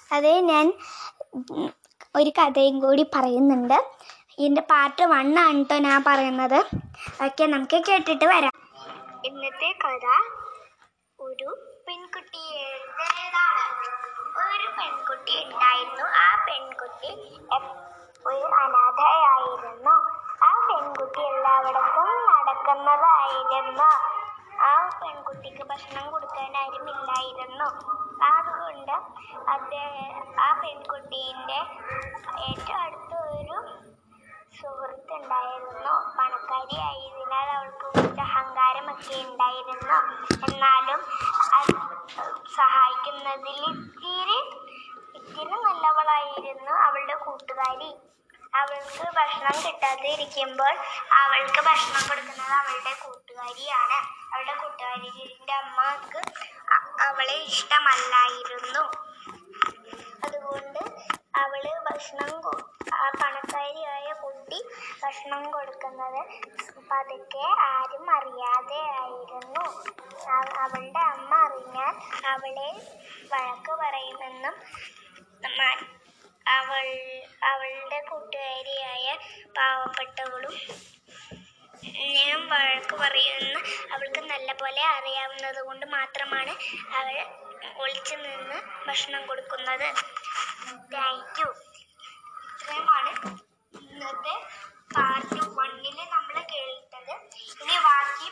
അത് ഞാൻ ഉം, ഒരു കഥയും കൂടി പറയുന്നുണ്ട് ഇതിൻ്റെ പാർട്ട് വൺ ആണ് കേട്ടോ ഞാൻ പറയുന്നത് ഓക്കെ നമുക്ക് കേട്ടിട്ട് വരാം ഇന്നത്തെ കഥ ഒരു പെൺകുട്ടിയുടേതാണ് ഒരു പെൺകുട്ടി ഉണ്ടായിരുന്നു ആ പെൺകുട്ടി എപ്- ഒരു അനാഥയായിരുന്നു ആ പെൺകുട്ടി എല്ലായിടത്തും നടക്കുന്നതായിരുന്നു ആ പെൺകുട്ടിക്ക് ഭക്ഷണം കൊടുക്കാൻ ആരുമില്ലായിരുന്നു അതുകൊണ്ട് അത് ആ പെൺകുട്ടീൻ്റെ ഏറ്റവും അടുത്ത ഒരു സുഹൃത്തുണ്ടായിരുന്നു പണക്കാരി ആയതിനാൽ അവൾക്ക് കുറച്ച് അഹങ്കാരമൊക്കെ ഉണ്ടായിരുന്നു എന്നാലും അത് സഹായിക്കുന്നതിൽ ഇത്തിരി ഇത്തിരി നല്ലവളായിരുന്നു അവളുടെ കൂട്ടുകാരി അവൾക്ക് ഭക്ഷണം കിട്ടാതെ ഇരിക്കുമ്പോൾ അവൾക്ക് ഭക്ഷണം കൊടുക്കുന്നത് അവളുടെ കൂട്ടുകാരിയാണ് അവളുടെ കൂട്ടുകാരിയുടെ അമ്മക്ക് അ- അവളെ ഇഷ്ടമല്ലായിരുന്നു അതുകൊണ്ട് അവള് ഭക്ഷണം കൊ- ആ പണക്കാരിയായ കുട്ടി ഭക്ഷണം കൊടുക്കുന്നത് പതുക്കെ ആരും അറിയാതെ ആയിരുന്നു അവ- അവളുടെ അമ്മ അറിഞ്ഞാൽ അവളെ വഴക്ക് പറയുമെന്നും മ- അവൾ അവളുടെ കൂട്ടുകാരിയായ പാവപ്പെട്ടവളും ഞാൻ വഴക്ക് പറയുന്ന അവൾക്ക് നല്ല പോലെ അറിയാവുന്നത് കൊണ്ട് മാത്രമാണ് അവൾ ഒളിച്ചു നിന്ന് ഭക്ഷണം കൊടുക്കുന്നത് താങ്ക് യു ഇത്രയുമാണ് ഇന്നത്തെ പാർട്ട് വണ്ണില് നമ്മൾ കേട്ടത് ഇനി ബാക്കി